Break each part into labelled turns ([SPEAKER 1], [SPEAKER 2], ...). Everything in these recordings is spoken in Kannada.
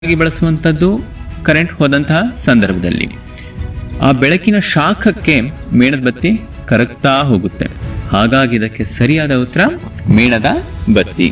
[SPEAKER 1] ಆಗಿ ಬಳಸುವಂಥದ್ದು ಕರೆಂಟ್ ಹೋದಂತಹ ಸಂದರ್ಭದಲ್ಲಿ ಆ ಬೆಳಕಿನ ಶಾಖಕ್ಕೆ ಮೇಣದ ಬತ್ತಿ ಕರಗ್ತಾ ಹೋಗುತ್ತೆ ಹಾಗಾಗಿ ಇದಕ್ಕೆ ಸರಿಯಾದ ಉತ್ತರ ಮೇಣದ ಬತ್ತಿ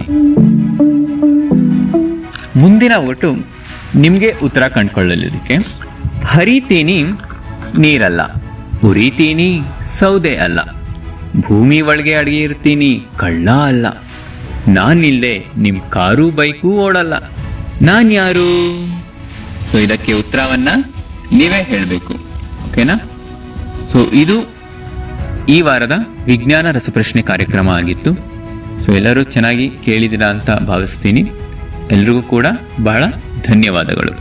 [SPEAKER 1] ಮುಂದಿನ ಒಟ್ಟು ನಿಮಗೆ ಉತ್ತರ ಕಂಡುಕೊಳ್ಳಲಿಕ್ಕೆ ಹರಿತೀನಿ ನೀರಲ್ಲ ಉರಿತೀನಿ ಸೌದೆ ಅಲ್ಲ ಭೂಮಿ ಒಳಗೆ ಅಡಿಗೆ ಇರ್ತೀನಿ ಕಳ್ಳ ಅಲ್ಲ ನಾನಿಲ್ಲದೆ ನಿಮ್ಮ ಕಾರು ಬೈಕು ಓಡಲ್ಲ ನಾನು ಯಾರು ಸೊ ಇದಕ್ಕೆ ಉತ್ತರವನ್ನ ನೀವೇ ಹೇಳಬೇಕು ಓಕೆನಾ ಸೊ ಇದು ಈ ವಾರದ ವಿಜ್ಞಾನ ರಸಪ್ರಶ್ನೆ ಕಾರ್ಯಕ್ರಮ ಆಗಿತ್ತು ಸೊ ಎಲ್ಲರೂ ಚೆನ್ನಾಗಿ ಕೇಳಿದಿರ ಅಂತ ಭಾವಿಸ್ತೀನಿ ಎಲ್ರಿಗೂ ಕೂಡ ಬಹಳ ಧನ್ಯವಾದಗಳು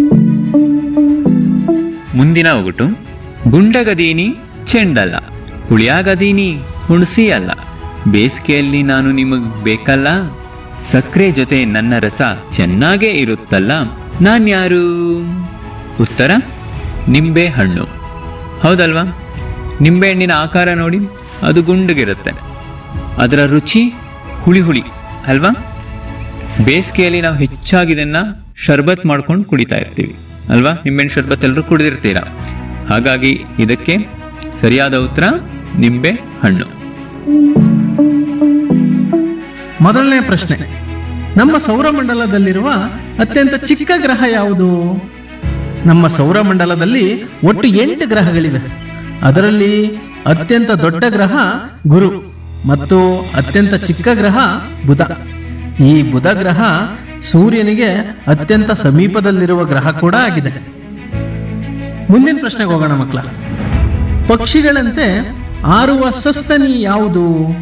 [SPEAKER 1] ಮುಂದಿನ ಒಗಟು ಗುಂಡಗದೀನಿ ಚೆಂಡಲ್ಲ ಹುಳಿಯಾಗದೀನಿ ಹುಣಸಿ ಅಲ್ಲ ಬೇಸಿಗೆಯಲ್ಲಿ ನಾನು ನಿಮಗ್ ಬೇಕಲ್ಲ ಸಕ್ಕರೆ ಜೊತೆ ನನ್ನ ರಸ ಚೆನ್ನಾಗೇ ಇರುತ್ತಲ್ಲ ನಾನ್ಯಾರು ಉತ್ತರ ನಿಂಬೆ ಹಣ್ಣು ಹೌದಲ್ವಾ ನಿಂಬೆ ಹಣ್ಣಿನ ಆಕಾರ ನೋಡಿ ಅದು ಗುಂಡಗಿರುತ್ತೆ ಅದರ ರುಚಿ ಹುಳಿ ಹುಳಿ ಅಲ್ವಾ ಬೇಸಿಗೆಯಲ್ಲಿ ನಾವು ಹೆಚ್ಚಾಗಿ ಇದನ್ನ ಶರ್ಬತ್ ಮಾಡ್ಕೊಂಡು ಕುಡಿತಾ ಇರ್ತೀವಿ ಅಲ್ವಾ ನಿಂಬೆಹಣ್ಣು ಶರ್ಬತ್ ಎಲ್ಲರೂ ಕುಡಿದಿರ್ತೀರ ಹಾಗಾಗಿ ಇದಕ್ಕೆ ಸರಿಯಾದ ಉತ್ತರ ನಿಂಬೆ ಹಣ್ಣು
[SPEAKER 2] ಮೊದಲನೇ ಪ್ರಶ್ನೆ ನಮ್ಮ ಸೌರಮಂಡಲದಲ್ಲಿರುವ ಅತ್ಯಂತ ಚಿಕ್ಕ ಗ್ರಹ ಯಾವುದು ನಮ್ಮ ಸೌರಮಂಡಲದಲ್ಲಿ ಒಟ್ಟು ಎಂಟು ಗ್ರಹಗಳಿವೆ ಅದರಲ್ಲಿ ಅತ್ಯಂತ ದೊಡ್ಡ ಗ್ರಹ ಗುರು ಮತ್ತು ಅತ್ಯಂತ ಚಿಕ್ಕ ಗ್ರಹ ಬುಧ ಈ ಬುಧ ಗ್ರಹ ಸೂರ್ಯನಿಗೆ ಅತ್ಯಂತ ಸಮೀಪದಲ್ಲಿರುವ ಗ್ರಹ ಕೂಡ ಆಗಿದೆ ಮುಂದಿನ ಪ್ರಶ್ನೆಗೆ ಹೋಗೋಣ ಮಕ್ಕಳ ಪಕ್ಷಿಗಳಂತೆ ಆರುವ ಸಸ್ತನಿ ಯಾವುದು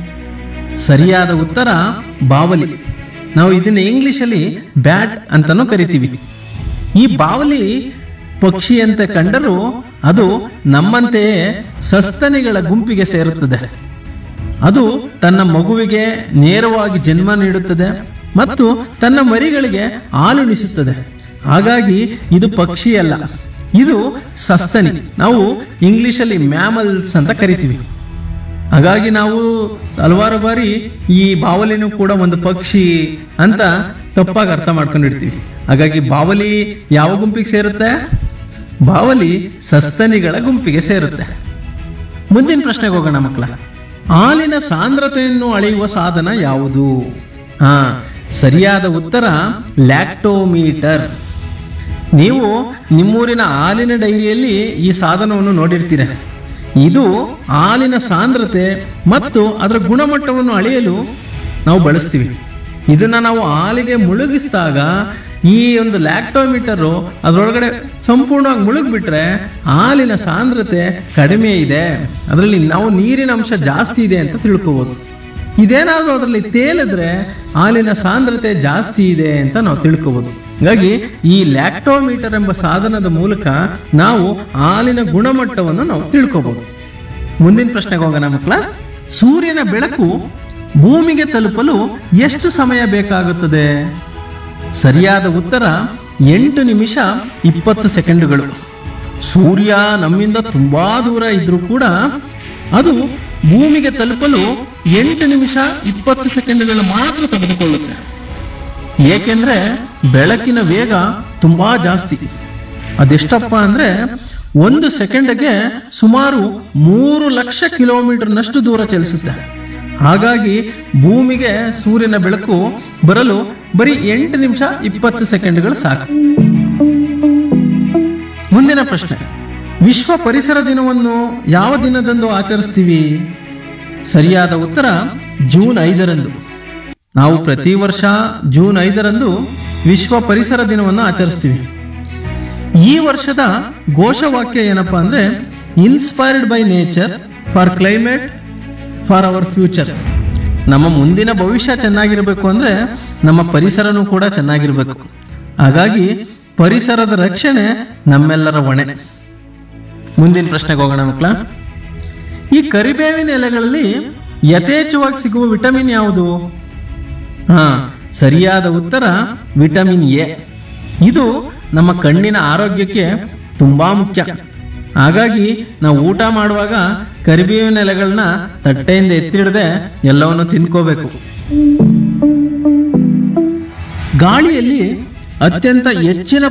[SPEAKER 2] ಸರಿಯಾದ ಉತ್ತರ ಬಾವಲಿ ನಾವು ಇದನ್ನ ಇಂಗ್ಲಿಷಲ್ಲಿ ಬ್ಯಾಟ್ ಅಂತಾನೂ ಕರಿತೀವಿ ಈ ಬಾವಲಿ ಪಕ್ಷಿಯಂತೆ ಕಂಡರೂ ಅದು ನಮ್ಮಂತೆಯೇ ಸಸ್ತನಿಗಳ ಗುಂಪಿಗೆ ಸೇರುತ್ತದೆ ಅದು ತನ್ನ ಮಗುವಿಗೆ ನೇರವಾಗಿ ಜನ್ಮ ನೀಡುತ್ತದೆ ಮತ್ತು ತನ್ನ ಮರಿಗಳಿಗೆ ಹಾಲುಣಿಸುತ್ತದೆ ಹಾಗಾಗಿ ಇದು ಪಕ್ಷಿ ಅಲ್ಲ ಇದು ಸಸ್ತನಿ ನಾವು ಇಂಗ್ಲಿಷಲ್ಲಿ ಮ್ಯಾಮಲ್ಸ್ ಅಂತ ಕರಿತೀವಿ ಹಾಗಾಗಿ ನಾವು ಹಲವಾರು ಬಾರಿ ಈ ಬಾವಲಿನೂ ಕೂಡ ಒಂದು ಪಕ್ಷಿ ಅಂತ ತಪ್ಪಾಗಿ ಅರ್ಥ ಮಾಡ್ಕೊಂಡಿರ್ತೀವಿ ಹಾಗಾಗಿ ಬಾವಲಿ ಯಾವ ಗುಂಪಿಗೆ ಸೇರುತ್ತೆ ಬಾವಲಿ ಸಸ್ತನಿಗಳ ಗುಂಪಿಗೆ ಸೇರುತ್ತೆ ಮುಂದಿನ ಪ್ರಶ್ನೆಗೆ ಹೋಗೋಣ ಮಕ್ಕಳ ಹಾಲಿನ ಸಾಂದ್ರತೆಯನ್ನು ಅಳೆಯುವ ಸಾಧನ ಯಾವುದು ಹಾ ಸರಿಯಾದ ಉತ್ತರ ಲ್ಯಾಕ್ಟೋಮೀಟರ್ ನೀವು ನಿಮ್ಮೂರಿನ ಹಾಲಿನ ಡೈರಿಯಲ್ಲಿ ಈ ಸಾಧನವನ್ನು ನೋಡಿರ್ತೀರ ಇದು ಹಾಲಿನ ಸಾಂದ್ರತೆ ಮತ್ತು ಅದರ ಗುಣಮಟ್ಟವನ್ನು ಅಳೆಯಲು ನಾವು ಬಳಸ್ತೀವಿ ಇದನ್ನ ನಾವು ಹಾಲಿಗೆ ಮುಳುಗಿಸಿದಾಗ ಈ ಒಂದು ಲ್ಯಾಕ್ಟೋಮೀಟರು ಅದರೊಳಗಡೆ ಸಂಪೂರ್ಣವಾಗಿ ಮುಳುಗ್ಬಿಟ್ರೆ ಹಾಲಿನ ಸಾಂದ್ರತೆ ಕಡಿಮೆ ಇದೆ ಅದರಲ್ಲಿ ನಾವು ನೀರಿನ ಅಂಶ ಜಾಸ್ತಿ ಇದೆ ಅಂತ ತಿಳ್ಕೋಬೋದು ಇದೇನಾದರೂ ಅದರಲ್ಲಿ ತೇಲಿದ್ರೆ ಹಾಲಿನ ಸಾಂದ್ರತೆ ಜಾಸ್ತಿ ಇದೆ ಅಂತ ನಾವು ತಿಳ್ಕೋಬೋದು ಹಾಗಾಗಿ ಈ ಲ್ಯಾಕ್ಟೋಮೀಟರ್ ಎಂಬ ಸಾಧನದ ಮೂಲಕ ನಾವು ಹಾಲಿನ ಗುಣಮಟ್ಟವನ್ನು ನಾವು ತಿಳ್ಕೋಬಹುದು ಮುಂದಿನ ಪ್ರಶ್ನೆಗೆ ಹೋಗೋಣ ಮಕ್ಕಳ ಸೂರ್ಯನ ಬೆಳಕು ಭೂಮಿಗೆ ತಲುಪಲು ಎಷ್ಟು ಸಮಯ ಬೇಕಾಗುತ್ತದೆ ಸರಿಯಾದ ಉತ್ತರ ಎಂಟು ನಿಮಿಷ ಇಪ್ಪತ್ತು ಸೆಕೆಂಡುಗಳು ಸೂರ್ಯ ನಮ್ಮಿಂದ ತುಂಬಾ ದೂರ ಇದ್ರೂ ಕೂಡ ಅದು ಭೂಮಿಗೆ ತಲುಪಲು ಎಂಟು ನಿಮಿಷ ಇಪ್ಪತ್ತು ಸೆಕೆಂಡುಗಳು ಮಾತ್ರ ತೆಗೆದುಕೊಳ್ಳುತ್ತೆ ಏಕೆಂದ್ರೆ ಬೆಳಕಿನ ವೇಗ ತುಂಬಾ ಜಾಸ್ತಿ ಅದೆಷ್ಟಪ್ಪ ಅಂದ್ರೆ ಒಂದು ಸೆಕೆಂಡ್ಗೆ ಸುಮಾರು ಮೂರು ಲಕ್ಷ ಕಿಲೋಮೀಟರ್ನಷ್ಟು ದೂರ ಚಲಿಸುತ್ತೆ ಹಾಗಾಗಿ ಭೂಮಿಗೆ ಸೂರ್ಯನ ಬೆಳಕು ಬರಲು ಬರೀ ಎಂಟು ನಿಮಿಷ ಇಪ್ಪತ್ತು ಸೆಕೆಂಡ್ಗಳು ಸಾಕು ಮುಂದಿನ ಪ್ರಶ್ನೆ ವಿಶ್ವ ಪರಿಸರ ದಿನವನ್ನು ಯಾವ ದಿನದಂದು ಆಚರಿಸ್ತೀವಿ ಸರಿಯಾದ ಉತ್ತರ ಜೂನ್ ಐದರಂದು ನಾವು ಪ್ರತಿ ವರ್ಷ ಜೂನ್ ಐದರಂದು ವಿಶ್ವ ಪರಿಸರ ದಿನವನ್ನು ಆಚರಿಸ್ತೀವಿ ಈ ವರ್ಷದ ಘೋಷವಾಕ್ಯ ಏನಪ್ಪಾ ಅಂದ್ರೆ inspired by nature for climate for our future ನಮ್ಮ ಮುಂದಿನ ಭವಿಷ್ಯ ಚೆನ್ನಾಗಿರಬೇಕು ಅಂದ್ರೆ ನಮ್ಮ ಪರಿಸರನೂ ಕೂಡ ಚೆನ್ನಾಗಿರಬೇಕು ಹಾಗಾಗಿ ಪರಿಸರದ ರಕ್ಷಣೆ ನಮ್ಮೆಲ್ಲರ ಹೊಣೆ ಮುಂದಿನ ಪ್ರಶ್ನೆಗೆ ಹೋಗೋಣ ಮಕ್ಕಳ ಈ ಕರಿಬೇವಿನ ಎಲೆಗಳಲ್ಲಿ ಯಥೇಚ್ಛವಾಗಿ ಸಿಗುವ ವಿಟಮಿನ್ ಯಾವುದು ಹಾ ಸರಿಯಾದ ಉತ್ತರ ವಿಟಮಿನ್ ಎ ಇದು ನಮ್ಮ ಕಣ್ಣಿನ ಆರೋಗ್ಯಕ್ಕೆ ತುಂಬಾ ಮುಖ್ಯ ಹಾಗಾಗಿ ನಾವು ಊಟ ಮಾಡುವಾಗ ಕರಿಬೇವಿನ ಎಲೆಗಳನ್ನ ತಟ್ಟೆಯಿಂದ ಎತ್ತಿಡದೆ ಎಲ್ಲವನ್ನು ತಿನ್ಕೋಬೇಕು ಗಾಳಿಯಲ್ಲಿ ಅತ್ಯಂತ ಹೆಚ್ಚಿನ